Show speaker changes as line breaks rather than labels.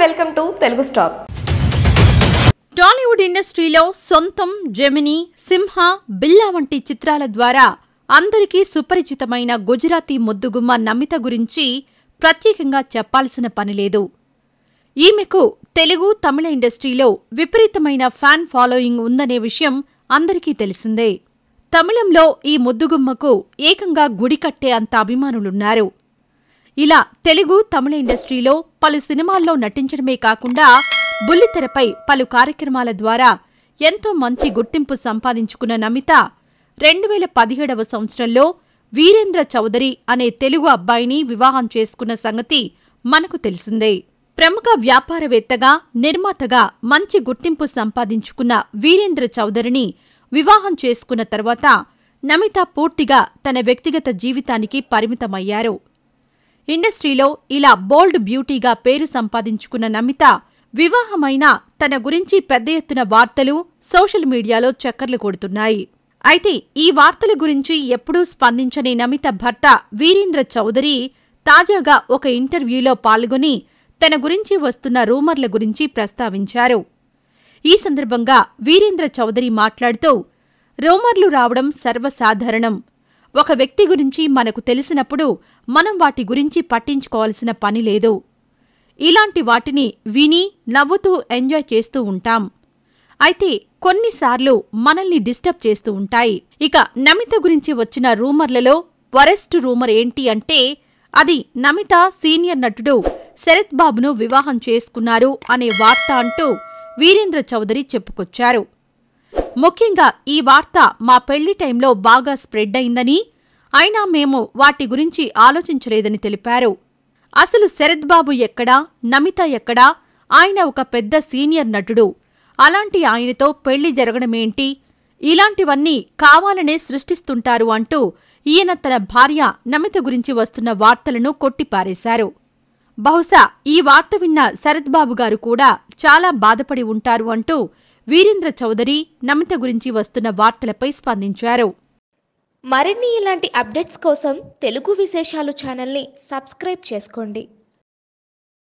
welcome to Telugu stop
Tollywood ఇండస్ట్రీలో సొంతం Gemini సింహ బిల్లా వంటి చిత్రాల ద్వారా అందరికీ సుపరిచితమైన గుజరాతీ ముద్దుగుమ్మ నమిత గురించి ప్రత్యేకంగా చెప్పాల్సిన పనిలేదు ఈమెకు తెలుగు తమిళ ఇండస్ట్రీలో విపరీతమైన ఫ్యాన్ ఫాలోయింగ్ ఉందనే విషయం అందరికీ తెలిసిందే తమిళంలో ఈ ముద్దుగుమ్మకు ఏకంగా గుడి కట్టే అంత అభిమానులున్నారు ఇలా తెలుగు తమిళ ఇండస్ట్రీలో పలు సినిమాల్లో నటించడమే కాకుండా బుల్లితెరపై పలు కార్యక్రమాల ద్వారా ఎంతో మంచి గుర్తింపు సంపాదించుకున్న నమిత రెండు వేల పదిహేడవ సంవత్సరంలో వీరేంద్ర చౌదరి అనే తెలుగు అబ్బాయిని వివాహం చేసుకున్న సంగతి మనకు తెలిసిందే ప్రముఖ వ్యాపారవేత్తగా నిర్మాతగా మంచి గుర్తింపు సంపాదించుకున్న వీరేంద్ర చౌదరిని వివాహం చేసుకున్న తర్వాత నమిత పూర్తిగా తన వ్యక్తిగత జీవితానికి పరిమితమయ్యారు ఇండస్ట్రీలో ఇలా బోల్డ్ బ్యూటీగా పేరు సంపాదించుకున్న నమిత వివాహమైన తన గురించి పెద్ద ఎత్తున వార్తలు సోషల్ మీడియాలో చక్కర్లు కొడుతున్నాయి అయితే ఈ వార్తల గురించి ఎప్పుడూ స్పందించని నమిత భర్త వీరేంద్ర చౌదరి తాజాగా ఒక ఇంటర్వ్యూలో పాల్గొని తన గురించి వస్తున్న రూమర్ల గురించి ప్రస్తావించారు ఈ సందర్భంగా వీరేంద్ర చౌదరి మాట్లాడుతూ రూమర్లు రావడం సర్వసాధారణం ఒక వ్యక్తి గురించి మనకు తెలిసినప్పుడు మనం వాటి గురించి పట్టించుకోవాల్సిన పని లేదు ఇలాంటి వాటిని విని నవ్వుతూ ఎంజాయ్ చేస్తూ ఉంటాం అయితే కొన్నిసార్లు మనల్ని డిస్టర్బ్ చేస్తూ ఉంటాయి ఇక నమిత గురించి వచ్చిన రూమర్లలో వరెస్ట్ రూమర్ ఏంటి అంటే అది నమిత సీనియర్ నటుడు శరత్ బాబును వివాహం చేసుకున్నారు అనే వార్త అంటూ వీరేంద్ర చౌదరి చెప్పుకొచ్చారు ముఖ్యంగా ఈ వార్త మా పెళ్లి టైంలో బాగా స్ప్రెడ్ అయిందని అయినా మేము వాటి గురించి ఆలోచించలేదని తెలిపారు అసలు శరత్ బాబు ఎక్కడా నమిత ఎక్కడా ఆయన ఒక పెద్ద సీనియర్ నటుడు అలాంటి ఆయనతో పెళ్లి జరగడమేంటి ఇలాంటివన్నీ కావాలనే సృష్టిస్తుంటారు అంటూ ఈయన తన భార్య నమిత గురించి వస్తున్న వార్తలను కొట్టిపారేశారు బహుశా ఈ వార్త విన్న శరత్ బాబు గారు కూడా చాలా బాధపడి ఉంటారు అంటూ వీరేంద్ర చౌదరి నమిత గురించి వస్తున్న వార్తలపై స్పందించారు
మరిన్ని ఇలాంటి అప్డేట్స్ కోసం తెలుగు విశేషాలు ఛానల్ని సబ్స్క్రైబ్ చేసుకోండి